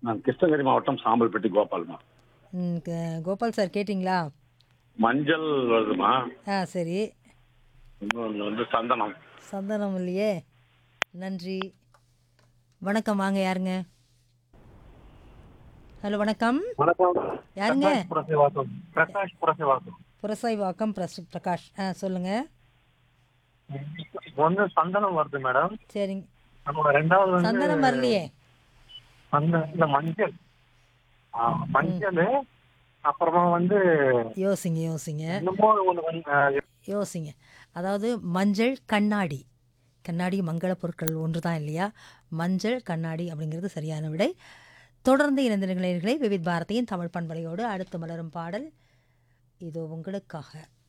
நான் கிருஷ்ணகிரி மாவட்டம் சாம்பல்பட்டி கோபால்மா ம், க- கோபால் சார் கேட்டிங்களா மஞ்சள் வருதுமா ஆ சரி இன்னொன்று வந்து சந்தனம் சந்தனம் இல்லையே நன்றி வணக்கம் வாங்க யாருங்க ஹலோ வணக்கம் வணக்கம் யாருங்க புரசைவாசம் பிரகாஷ் புரசைவாசம் புரசாய் வாக்கம் பிரஸ் பிரகாஷ் ஆ சொல்லுங்கள் ஒண்ணு சந்தனம் வருது மேடம் சரிங்க நம்ம ரெண்டாவது வந்து சந்தனம் வரலையே சந்தனம் இல்ல மஞ்சள் ஆ, மஞ்சள் அப்புறமா வந்து யோசிங்க யோசிங்க என்னமோ ஒண்ணு வந்து ஆ, யோசிங்க அதாவது மஞ்சள் கண்ணாடி கண்ணாடி மங்கள பொருட்கள் ஒன்று தான் இல்லையா மஞ்சள் கண்ணாடி அப்படிங்கிறது சரியான விடை தொடர்ந்து இணைந்த நிகழ்ச்சிகளை விவித் பாரதியின் தமிழ் பண்பலையோடு அடுத்து மலரும் பாடல் இதோ உங்களுக்காக